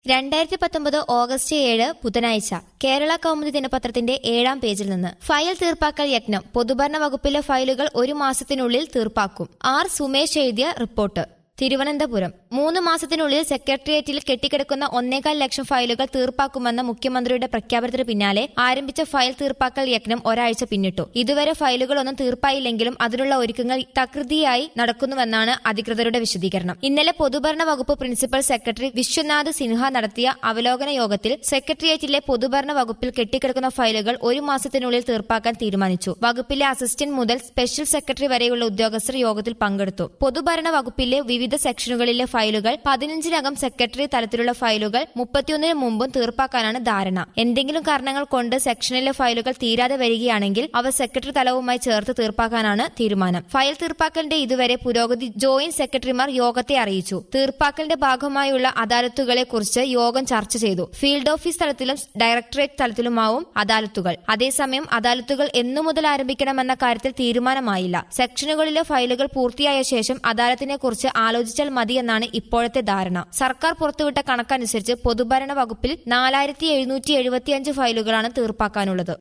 രണ്ടായിരത്തി പത്തൊമ്പത് ഓഗസ്റ്റ് ഏഴ് ബുധനാഴ്ച കേരള കൗമുദി ദിനപത്രത്തിന്റെ ഏഴാം പേജിൽ നിന്ന് ഫയൽ തീർപ്പാക്കൽ യജ്ഞം പൊതുഭരണ വകുപ്പിലെ ഫയലുകൾ ഒരു മാസത്തിനുള്ളിൽ തീർപ്പാക്കും ആർ സുമേഷ് എഴുതിയ റിപ്പോർട്ട് തിരുവനന്തപുരം മൂന്ന് മാസത്തിനുള്ളിൽ സെക്രട്ടേറിയറ്റിൽ കെട്ടിക്കിടക്കുന്ന ഒന്നേകാൽ ലക്ഷം ഫയലുകൾ തീർപ്പാക്കുമെന്ന മുഖ്യമന്ത്രിയുടെ പ്രഖ്യാപനത്തിന് പിന്നാലെ ആരംഭിച്ച ഫയൽ തീർപ്പാക്കൽ യജ്ഞം ഒരാഴ്ച പിന്നിട്ടു ഇതുവരെ ഫയലുകളൊന്നും തീർപ്പായില്ലെങ്കിലും അതിനുള്ള ഒരുക്കങ്ങൾ തകൃതിയായി നടക്കുന്നുവെന്നാണ് അധികൃതരുടെ വിശദീകരണം ഇന്നലെ പൊതുഭരണ വകുപ്പ് പ്രിൻസിപ്പൽ സെക്രട്ടറി വിശ്വനാഥ് സിൻഹ നടത്തിയ അവലോകന യോഗത്തിൽ സെക്രട്ടേറിയറ്റിലെ പൊതുഭരണ വകുപ്പിൽ കെട്ടിക്കിടക്കുന്ന ഫയലുകൾ ഒരു മാസത്തിനുള്ളിൽ തീർപ്പാക്കാൻ തീരുമാനിച്ചു വകുപ്പിലെ അസിസ്റ്റന്റ് മുതൽ സ്പെഷ്യൽ സെക്രട്ടറി വരെയുള്ള ഉദ്യോഗസ്ഥർ യോഗത്തിൽ പങ്കെടുത്തു പൊതുഭരണ വകുപ്പിലെ വിവിധ സെക്ഷനുകളിലെ ഫയലുകൾ പതിനഞ്ചിനകം സെക്രട്ടറി തലത്തിലുള്ള ഫയലുകൾ മുപ്പത്തിയൊന്നിന് മുമ്പും തീർപ്പാക്കാനാണ് ധാരണ എന്തെങ്കിലും കാരണങ്ങൾ കൊണ്ട് സെക്ഷനിലെ ഫയലുകൾ തീരാതെ വരികയാണെങ്കിൽ അവ സെക്രട്ടറി തലവുമായി ചേർത്ത് തീർപ്പാക്കാനാണ് തീരുമാനം ഫയൽ തീർപ്പാക്കലിന്റെ ഇതുവരെ പുരോഗതി ജോയിന്റ് സെക്രട്ടറിമാർ യോഗത്തെ അറിയിച്ചു തീർപ്പാക്കലിന്റെ ഭാഗമായുള്ള അദാലത്തുകളെ കുറിച്ച് യോഗം ചർച്ച ചെയ്തു ഫീൽഡ് ഓഫീസ് തലത്തിലും ഡയറക്ടറേറ്റ് തലത്തിലുമാവും അദാലത്തുകൾ അതേസമയം അദാലത്തുകൾ എന്നു മുതൽ ആരംഭിക്കണമെന്ന കാര്യത്തിൽ തീരുമാനമായില്ല സെക്ഷനുകളിലെ ഫയലുകൾ പൂർത്തിയായ ശേഷം അദാലത്തിനെ കുറിച്ച് ആലോചിച്ചാൽ മതിയെന്നാണ് ഇപ്പോഴത്തെ ധാരണ സർക്കാർ പുറത്തുവിട്ട കണക്കനുസരിച്ച് പൊതുഭരണ വകുപ്പിൽ നാലായിരത്തി എഴുന്നൂറ്റി എഴുപത്തിയഞ്ച് ഫയലുകളാണ് തീർപ്പാക്കാനുള്ളത്